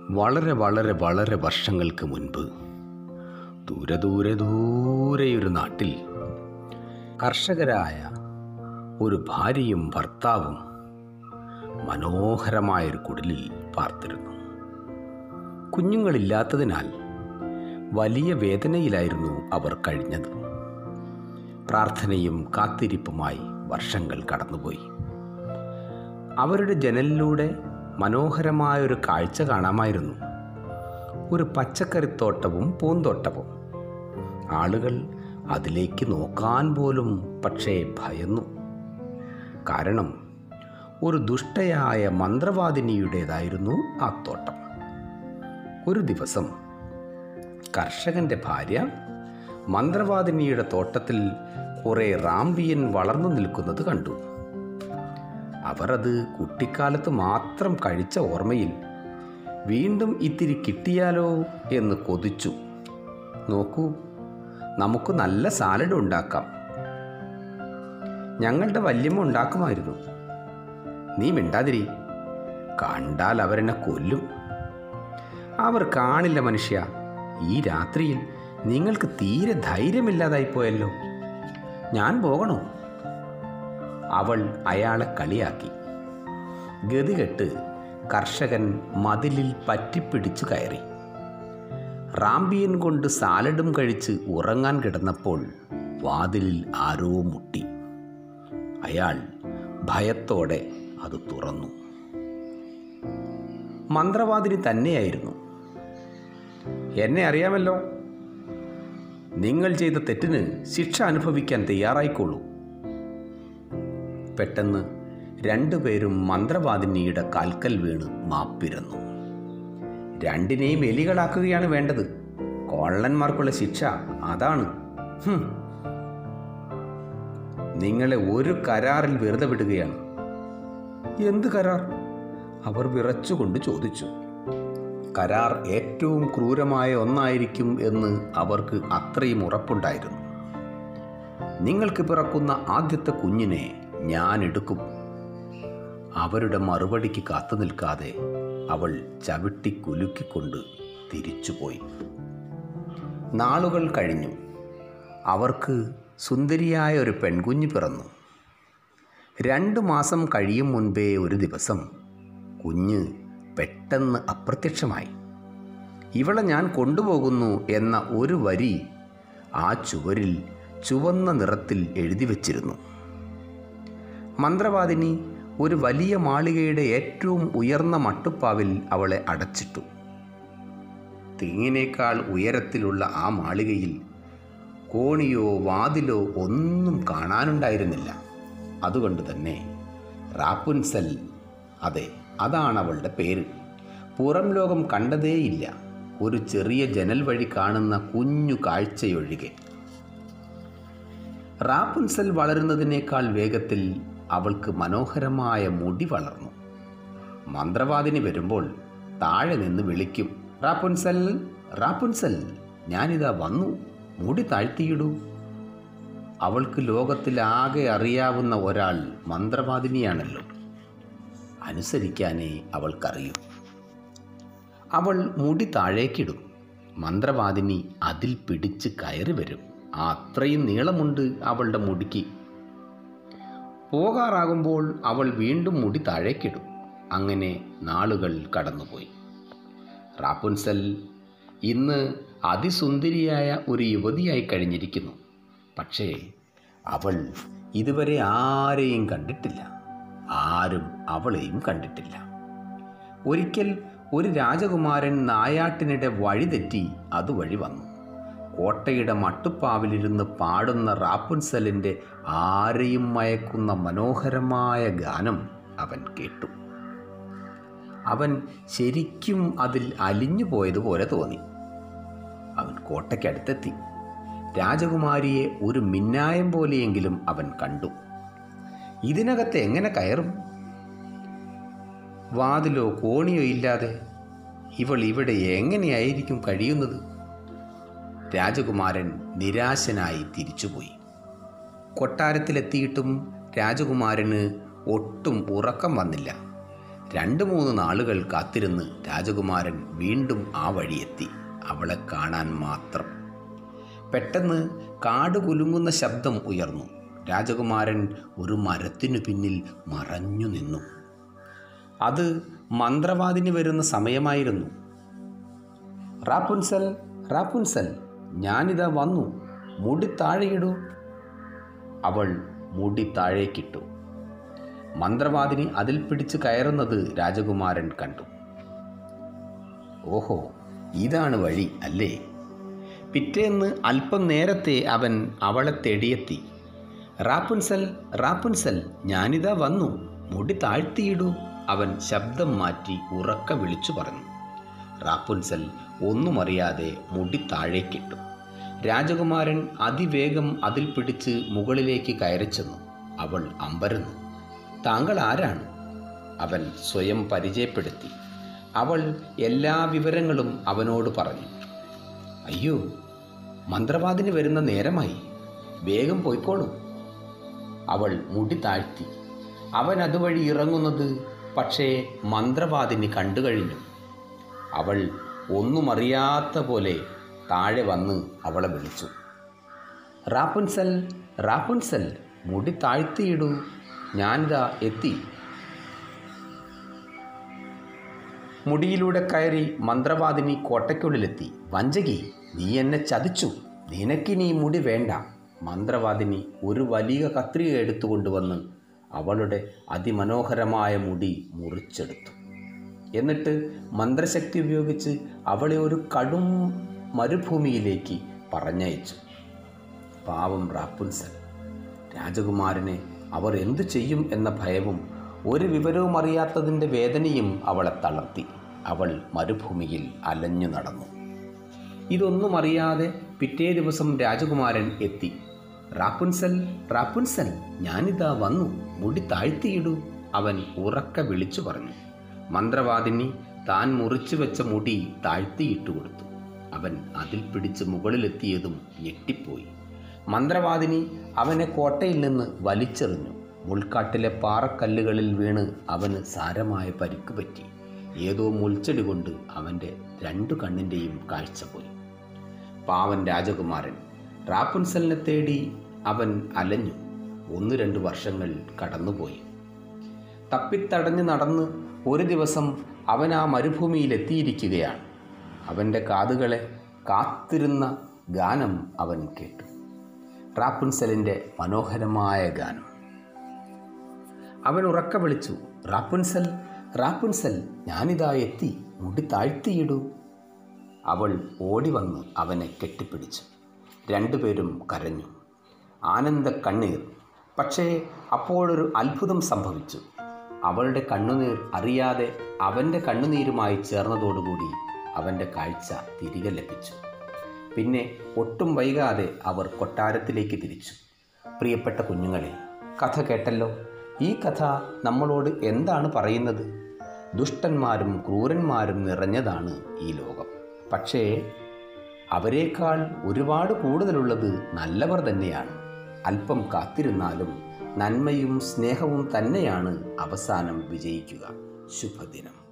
വളരെ വളരെ വളരെ വർഷങ്ങൾക്ക് മുൻപ് ദൂരെ ദൂരെ ദൂരെയൊരു നാട്ടിൽ കർഷകരായ ഒരു ഭാര്യയും ഭർത്താവും മനോഹരമായൊരു കുടിലിൽ പാർത്തിരുന്നു കുഞ്ഞുങ്ങളില്ലാത്തതിനാൽ വലിയ വേദനയിലായിരുന്നു അവർ കഴിഞ്ഞത് പ്രാർത്ഥനയും കാത്തിരിപ്പുമായി വർഷങ്ങൾ കടന്നുപോയി അവരുടെ ജനലിലൂടെ മനോഹരമായൊരു കാഴ്ച കാണാമായിരുന്നു ഒരു പച്ചക്കറിത്തോട്ടവും പൂന്തോട്ടവും ആളുകൾ അതിലേക്ക് നോക്കാൻ പോലും പക്ഷേ ഭയന്നു കാരണം ഒരു ദുഷ്ടയായ മന്ത്രവാദിനിയുടേതായിരുന്നു ആ തോട്ടം ഒരു ദിവസം കർഷകന്റെ ഭാര്യ മന്ത്രവാദിനിയുടെ തോട്ടത്തിൽ കുറേ റാംബിയൻ വളർന്നു നിൽക്കുന്നത് കണ്ടു അവർ അത് കുട്ടിക്കാലത്ത് മാത്രം കഴിച്ച ഓർമ്മയിൽ വീണ്ടും ഇത്തിരി കിട്ടിയാലോ എന്ന് കൊതിച്ചു നോക്കൂ നമുക്ക് നല്ല സാലഡ് ഉണ്ടാക്കാം ഞങ്ങളുടെ വല്യമ്മ ഉണ്ടാക്കുമായിരുന്നു നീ മിണ്ടാതിരി കണ്ടാൽ അവരെന്നെ കൊല്ലും അവർ കാണില്ല മനുഷ്യ ഈ രാത്രിയിൽ നിങ്ങൾക്ക് തീരെ ധൈര്യമില്ലാതായി പോയല്ലോ ഞാൻ പോകണോ അവൾ അയാളെ കളിയാക്കി ഗതികെട്ട് കർഷകൻ മതിലിൽ പറ്റിപ്പിടിച്ചു കയറി റാംബിയൻ കൊണ്ട് സാലഡും കഴിച്ച് ഉറങ്ങാൻ കിടന്നപ്പോൾ വാതിലിൽ ആരോ മുട്ടി അയാൾ ഭയത്തോടെ അത് തുറന്നു മന്ത്രവാദിനി തന്നെയായിരുന്നു എന്നെ അറിയാമല്ലോ നിങ്ങൾ ചെയ്ത തെറ്റിന് ശിക്ഷ അനുഭവിക്കാൻ തയ്യാറായിക്കോളൂ പെട്ടെന്ന് രണ്ടുപേരും മന്ത്രവാദിനിയുടെ കാൽക്കൽ വീണ് മാപ്പിരന്നു രണ്ടിനെയും എലികളാക്കുകയാണ് വേണ്ടത് കൊള്ളന്മാർക്കുള്ള ശിക്ഷ അതാണ് ഹും. നിങ്ങളെ ഒരു കരാറിൽ വെറുതെ വിടുകയാണ് എന്ത് കരാർ അവർ വിറച്ചുകൊണ്ട് ചോദിച്ചു കരാർ ഏറ്റവും ക്രൂരമായ ഒന്നായിരിക്കും എന്ന് അവർക്ക് അത്രയും ഉറപ്പുണ്ടായിരുന്നു നിങ്ങൾക്ക് പിറക്കുന്ന ആദ്യത്തെ കുഞ്ഞിനെ ഞാൻ എടുക്കും അവരുടെ മറുപടിക്ക് കാത്തു നിൽക്കാതെ അവൾ ചവിട്ടി കുലുക്കിക്കൊണ്ട് തിരിച്ചുപോയി നാളുകൾ കഴിഞ്ഞു അവർക്ക് സുന്ദരിയായ ഒരു പെൺകുഞ്ഞ് പിറന്നു രണ്ടു മാസം കഴിയും മുൻപേ ഒരു ദിവസം കുഞ്ഞ് പെട്ടെന്ന് അപ്രത്യക്ഷമായി ഇവളെ ഞാൻ കൊണ്ടുപോകുന്നു എന്ന ഒരു വരി ആ ചുവരിൽ ചുവന്ന നിറത്തിൽ എഴുതി വച്ചിരുന്നു മന്ത്രവാദിനി ഒരു വലിയ മാളികയുടെ ഏറ്റവും ഉയർന്ന മട്ടുപ്പാവിൽ അവളെ അടച്ചിട്ടു തെങ്ങിനേക്കാൾ ഉയരത്തിലുള്ള ആ മാളികയിൽ കോണിയോ വാതിലോ ഒന്നും കാണാനുണ്ടായിരുന്നില്ല അതുകൊണ്ട് തന്നെ റാപ്പുൻസൽ അതെ അതാണ് അവളുടെ പേര് പുറം ലോകം കണ്ടതേയില്ല ഒരു ചെറിയ ജനൽ വഴി കാണുന്ന കുഞ്ഞു കാഴ്ചയൊഴികെ റാപ്പുൻസൽ വളരുന്നതിനേക്കാൾ വേഗത്തിൽ അവൾക്ക് മനോഹരമായ മുടി വളർന്നു മന്ത്രവാദിനി വരുമ്പോൾ താഴെ നിന്ന് വിളിക്കും റാപ്പുൻസൽ റാപ്പുൻസൽ ഞാനിതാ വന്നു മുടി താഴ്ത്തിയിടൂ അവൾക്ക് ലോകത്തിലാകെ അറിയാവുന്ന ഒരാൾ മന്ത്രവാദിനിയാണല്ലോ അനുസരിക്കാനേ അവൾക്കറിയൂ അവൾ മുടി താഴേക്കിടും മന്ത്രവാദിനി അതിൽ പിടിച്ച് കയറി വരും അത്രയും നീളമുണ്ട് അവളുടെ മുടിക്ക് പോകാറാകുമ്പോൾ അവൾ വീണ്ടും മുടി താഴേക്കിടും അങ്ങനെ നാളുകൾ കടന്നുപോയി റാപ്പുൻസൽ ഇന്ന് അതിസുന്ദരിയായ ഒരു യുവതിയായി കഴിഞ്ഞിരിക്കുന്നു പക്ഷേ അവൾ ഇതുവരെ ആരെയും കണ്ടിട്ടില്ല ആരും അവളെയും കണ്ടിട്ടില്ല ഒരിക്കൽ ഒരു രാജകുമാരൻ നായാട്ടിനിടെ വഴിതെറ്റി അതുവഴി വന്നു കോട്ടയുടെ മട്ടുപ്പാവിലിരുന്ന് പാടുന്ന റാപ്പുൻസലിൻ്റെ ആരെയും മയക്കുന്ന മനോഹരമായ ഗാനം അവൻ കേട്ടു അവൻ ശരിക്കും അതിൽ അലിഞ്ഞു പോയതുപോലെ തോന്നി അവൻ കോട്ടയ്ക്കടുത്തെത്തി രാജകുമാരിയെ ഒരു മിന്നായം പോലെയെങ്കിലും അവൻ കണ്ടു ഇതിനകത്ത് എങ്ങനെ കയറും വാതിലോ കോണിയോ ഇല്ലാതെ ഇവൾ ഇവിടെ എങ്ങനെയായിരിക്കും കഴിയുന്നത് രാജകുമാരൻ നിരാശനായി തിരിച്ചുപോയി കൊട്ടാരത്തിലെത്തിയിട്ടും രാജകുമാരന് ഒട്ടും ഉറക്കം വന്നില്ല രണ്ട് മൂന്ന് നാളുകൾ കാത്തിരുന്ന് രാജകുമാരൻ വീണ്ടും ആ വഴിയെത്തി അവളെ കാണാൻ മാത്രം പെട്ടെന്ന് കാട് കുലുങ്ങുന്ന ശബ്ദം ഉയർന്നു രാജകുമാരൻ ഒരു മരത്തിനു പിന്നിൽ മറഞ്ഞു നിന്നു അത് മന്ത്രവാദിനി വരുന്ന സമയമായിരുന്നു റാപ്പുൻസൽ റാപ്പുൻസൽ ഞാനിതാ വന്നു മുടി താഴെയിടൂ അവൾ മുടി താഴേക്കിട്ടു മന്ത്രവാദിനി അതിൽ പിടിച്ച് കയറുന്നത് രാജകുമാരൻ കണ്ടു ഓഹോ ഇതാണ് വഴി അല്ലേ പിറ്റേന്ന് അല്പം നേരത്തെ അവൻ അവളെ തേടിയെത്തി റാപ്പുൻസൽ റാപ്പുൻസൽ ഞാനിതാ വന്നു മുടി താഴ്ത്തിയിടൂ അവൻ ശബ്ദം മാറ്റി ഉറക്ക വിളിച്ചു പറഞ്ഞു റാപ്പുൻസൽ ഒന്നും അറിയാതെ മുടി താഴേക്കിട്ടു രാജകുമാരൻ അതിവേഗം അതിൽ പിടിച്ച് മുകളിലേക്ക് കയറി ചെന്നു അവൾ അമ്പരന്നു താങ്കൾ ആരാണ് അവൻ സ്വയം പരിചയപ്പെടുത്തി അവൾ എല്ലാ വിവരങ്ങളും അവനോട് പറഞ്ഞു അയ്യോ മന്ത്രവാദിന് വരുന്ന നേരമായി വേഗം പോയിക്കോളൂ അവൾ മുടി താഴ്ത്തി അവൻ അതുവഴി ഇറങ്ങുന്നത് പക്ഷേ മന്ത്രവാദിനി കണ്ടു കഴിഞ്ഞു അവൾ ഒന്നും അറിയാത്ത പോലെ താഴെ വന്ന് അവളെ വിളിച്ചു റാപ്പുൻസൽ റാപ്പുൻസൽ മുടി താഴ്ത്തിയിടൂ ഞാനിതാ എത്തി മുടിയിലൂടെ കയറി മന്ത്രവാദിനി കോട്ടയ്ക്കുള്ളിലെത്തി വഞ്ചകി നീ എന്നെ ചതിച്ചു നിനക്കിനി ഈ മുടി വേണ്ട മന്ത്രവാദിനി ഒരു വലിയ കത്രിക എടുത്തുകൊണ്ടുവന്ന് അവളുടെ അതിമനോഹരമായ മുടി മുറിച്ചെടുത്തു എന്നിട്ട് മന്ത്രശക്തി ഉപയോഗിച്ച് അവളെ ഒരു കടും മരുഭൂമിയിലേക്ക് പറഞ്ഞയച്ചു പാവം റാപ്പുൻസൽ രാജകുമാരനെ അവർ എന്തു ചെയ്യും എന്ന ഭയവും ഒരു വിവരവും അറിയാത്തതിൻ്റെ വേദനയും അവളെ തളർത്തി അവൾ മരുഭൂമിയിൽ അലഞ്ഞു നടന്നു ഇതൊന്നും അറിയാതെ പിറ്റേ ദിവസം രാജകുമാരൻ എത്തി റാപ്പുൻസൽ റാപ്പുൻസൽ ഞാനിതാ വന്നു മുടി താഴ്ത്തിയിടൂ അവൻ ഉറക്ക വിളിച്ചു പറഞ്ഞു മന്ത്രവാദിനി താൻ മുറിച്ചു വെച്ച മുടി താഴ്ത്തിയിട്ടു കൊടുത്തു അവൻ അതിൽ പിടിച്ച് മുകളിലെത്തിയതും ഞെട്ടിപ്പോയി മന്ത്രവാദിനി അവനെ കോട്ടയിൽ നിന്ന് വലിച്ചെറിഞ്ഞു മുൾക്കാട്ടിലെ പാറക്കല്ലുകളിൽ വീണ് അവന് സാരമായ പരിക്ക് പറ്റി ഏതോ മുൾച്ചെടി കൊണ്ട് അവൻ്റെ രണ്ടു കണ്ണിൻ്റെയും കാഴ്ച പോയി പാവൻ രാജകുമാരൻ റാപ്പുൻസലിനെ തേടി അവൻ അലഞ്ഞു ഒന്ന് രണ്ട് വർഷങ്ങൾ കടന്നുപോയി തപ്പിത്തടഞ്ഞ് നടന്ന് ഒരു ദിവസം അവൻ ആ മരുഭൂമിയിൽ എത്തിയിരിക്കുകയാണ് അവൻ്റെ കാതുകളെ കാത്തിരുന്ന ഗാനം അവൻ കേട്ടു റാപ്പുൻസലിൻ്റെ മനോഹരമായ ഗാനം അവൻ ഉറക്ക വിളിച്ചു റാപ്പുൻസൽ റാപ്പുൻസൽ ഞാനിതാ എത്തി മുടി താഴ്ത്തിയിടൂ അവൾ ഓടി വന്ന് അവനെ കെട്ടിപ്പിടിച്ചു രണ്ടുപേരും കരഞ്ഞു ആനന്ദ കണ്ണീർ പക്ഷേ അപ്പോഴൊരു അത്ഭുതം സംഭവിച്ചു അവളുടെ കണ്ണുനീർ അറിയാതെ അവൻ്റെ കണ്ണുനീരുമായി ചേർന്നതോടുകൂടി അവൻ്റെ കാഴ്ച തിരികെ ലഭിച്ചു പിന്നെ ഒട്ടും വൈകാതെ അവർ കൊട്ടാരത്തിലേക്ക് തിരിച്ചു പ്രിയപ്പെട്ട കുഞ്ഞുങ്ങളെ കഥ കേട്ടല്ലോ ഈ കഥ നമ്മളോട് എന്താണ് പറയുന്നത് ദുഷ്ടന്മാരും ക്രൂരന്മാരും നിറഞ്ഞതാണ് ഈ ലോകം പക്ഷേ അവരെക്കാൾ ഒരുപാട് കൂടുതലുള്ളത് നല്ലവർ തന്നെയാണ് അല്പം കാത്തിരുന്നാലും നന്മയും സ്നേഹവും തന്നെയാണ് അവസാനം വിജയിക്കുക ശുഭദിനം